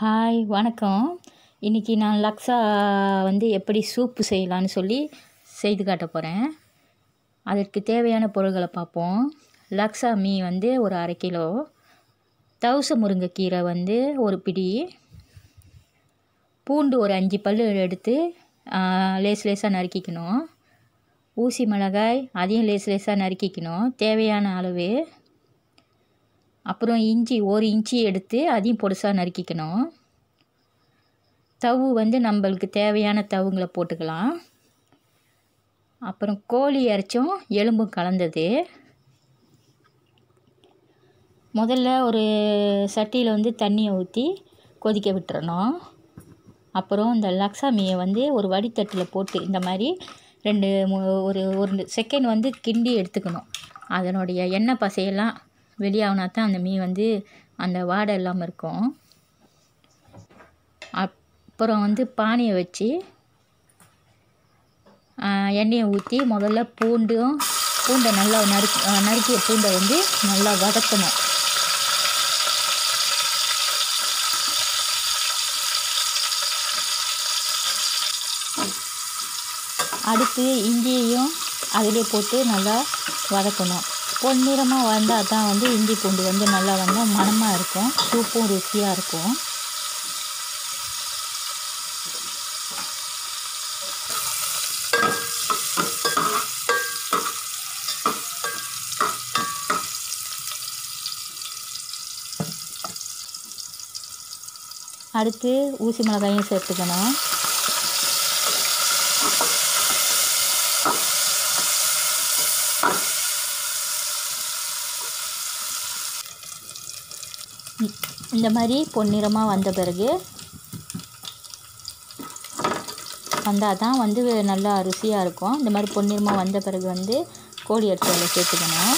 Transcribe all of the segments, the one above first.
hi வணக்கம் இன்றைக்கி நான் லக்ஸா வந்து எப்படி சூப்பு செய்யலான்னு சொல்லி செய்து காட்ட போகிறேன் அதற்கு தேவையான பொருள்களை பார்ப்போம் லக்ஸா மீ வந்து ஒரு அரை கிலோ தவுச முருங்கைக்கீரை வந்து ஒரு பிடி பூண்டு ஒரு அஞ்சு பல் எடுத்து ஆ, லேஸ் லேசாக நறுக்கிக்கணும் ஊசி மிளகாய் அதையும் லேஸ் லேசாக நறுக்கிக்கணும் தேவையான அளவு அப்புறம் இஞ்சி ஒரு இன்ச்சி எடுத்து அதையும் பொடுசாக நறுக்கிக்கணும் தவு வந்து நம்மளுக்கு தேவையான தவுங்களை போட்டுக்கலாம் அப்புறம் கோழி இறைச்சும் எலும்பும் கலந்தது முதல்ல ஒரு சட்டியில் வந்து தண்ணியை ஊற்றி கொதிக்க விட்டுறணும் அப்புறம் இந்த லக்ஸா மீயை வந்து ஒரு வடித்தட்டில் போட்டு இந்த மாதிரி ரெண்டு மூ- ஒரு ஒரு செகண்ட் வந்து கிண்டி எடுத்துக்கணும் அதனுடைய எண்ணெய் பசையெல்லாம் வெளியாகினா தான் அந்த மீன் வந்து அந்த வாடை இல்லாமல் இருக்கும் அப்புறம் வந்து பானையை வச்சு ஆ, எண்ணெயை ஊற்றி முதல்ல பூண்டும் பூண்டை நல்லா நறுக்கி ஆ, நறுக்கிய பூண்டை வந்து நல்லா வதக்கணும் அடுத்து இஞ்சியையும் அதிலே போட்டு நல்லா வதக்கணும் பொன்னிறமாக வந்தால் தான் வந்து இஞ்சி பூண்டு வந்து நல்லா வந்தால் மணமாக இருக்கும் சூப்பும் ருசியாக இருக்கும் அடுத்து ஊசி மிளகாயும் சேர்த்துக்கணும் இந்த மாதிரி பொன்னிறமாக வந்த பிறகு வந்தால் தான் வந்து நல்லா ருசியாக இருக்கும் இந்த மாதிரி பொன்னிறமாக வந்த பிறகு வந்து கோழி எடுத்து அதில் சேர்த்துக்கணும்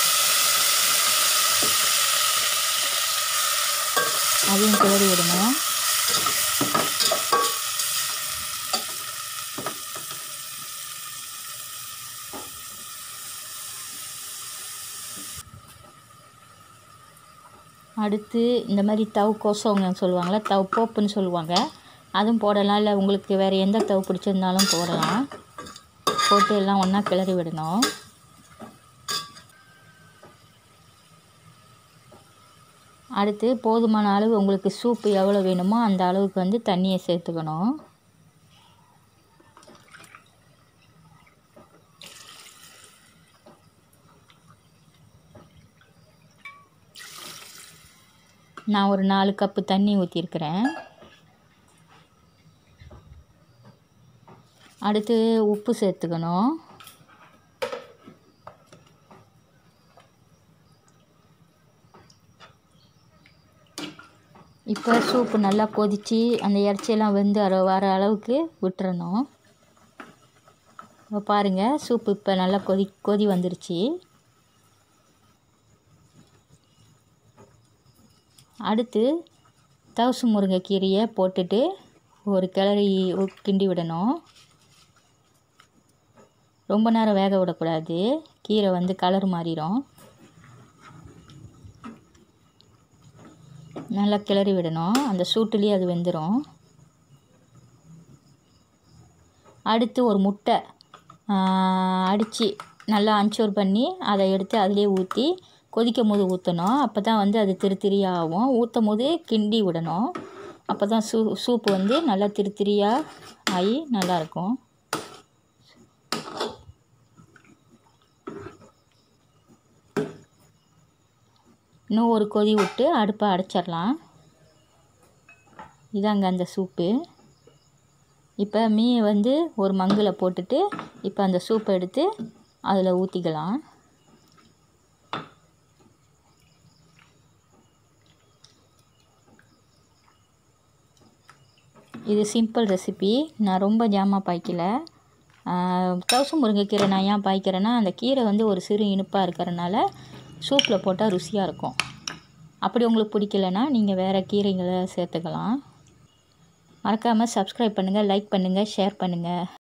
அதையும் கிளறி விடணும் அடுத்து இந்த மாதிரி தவு கோசவங்க சொல்லுவாங்கள்ல தவு போப்புன்னு சொல்லுவாங்க அதுவும் போடலாம் இல்லை உங்களுக்கு வேறு எந்த தவு பிடிச்சிருந்தாலும் போடலாம் போட்டு எல்லாம் ஒன்றா கிளறி விடணும் அடுத்து போதுமான அளவு உங்களுக்கு சூப்பு எவ்வளோ வேணுமோ அந்த அளவுக்கு வந்து தண்ணியை சேர்த்துக்கணும் நான் ஒரு நாலு கப்பு தண்ணி ஊற்றிருக்கிறேன் அடுத்து உப்பு சேர்த்துக்கணும் இப்போ சூப்பு நல்லா கொதித்து அந்த இறைச்சியெல்லாம் வெந்து அர வர அளவுக்கு விட்டுறணும் இப்போ பாருங்கள் சூப்பு இப்போ நல்லா கொதி கொதி வந்துருச்சு அடுத்து தவசு முருங்கைக்கீரையை போட்டுட்டு ஒரு கிளறி உ- கிண்டி விடணும் ரொம்ப நேரம் வேக விடக்கூடாது கீரை வந்து கலர் மாறிடும் நல்லா கிளறி விடணும் அந்த சூட்டுலேயே அது வெந்துடும் அடுத்து ஒரு முட்டை அடித்து நல்லா அன்சோர் பண்ணி அதை எடுத்து அதிலே ஊற்றி கொதிக்கும் போது ஊற்றணும் அப்போ தான் வந்து அது திரு திரியாக ஆகும் ஊற்றும் போது கிண்டி விடணும் அப்போ தான் சூ சூப்பு வந்து நல்லா திரு திரியாக ஆகி நல்லாயிருக்கும் இன்னும் ஒரு கொதி விட்டு அடுப்பை அடைச்சிடலாம் இதாங்க அந்த சூப்பு இப்போ மீனை வந்து ஒரு மங்கில் போட்டுட்டு இப்போ அந்த சூப்பை எடுத்து அதில் ஊற்றிக்கலாம் இது சிம்பிள் ரெசிபி நான் ரொம்ப ஜாமான் பாய்க்கல தவசம் முருங்கைக்கீரை நான் ஏன் பாய்க்கிறேன்னா அந்த கீரை வந்து ஒரு சிறு இனிப்பாக இருக்கிறனால சூப்பில் போட்டால் ருசியாக இருக்கும் அப்படி உங்களுக்கு பிடிக்கலனா நீங்கள் வேறு கீரைங்களை சேர்த்துக்கலாம் மறக்காமல் சப்ஸ்கிரைப் பண்ணுங்கள் லைக் பண்ணுங்கள் ஷேர் பண்ணுங்கள்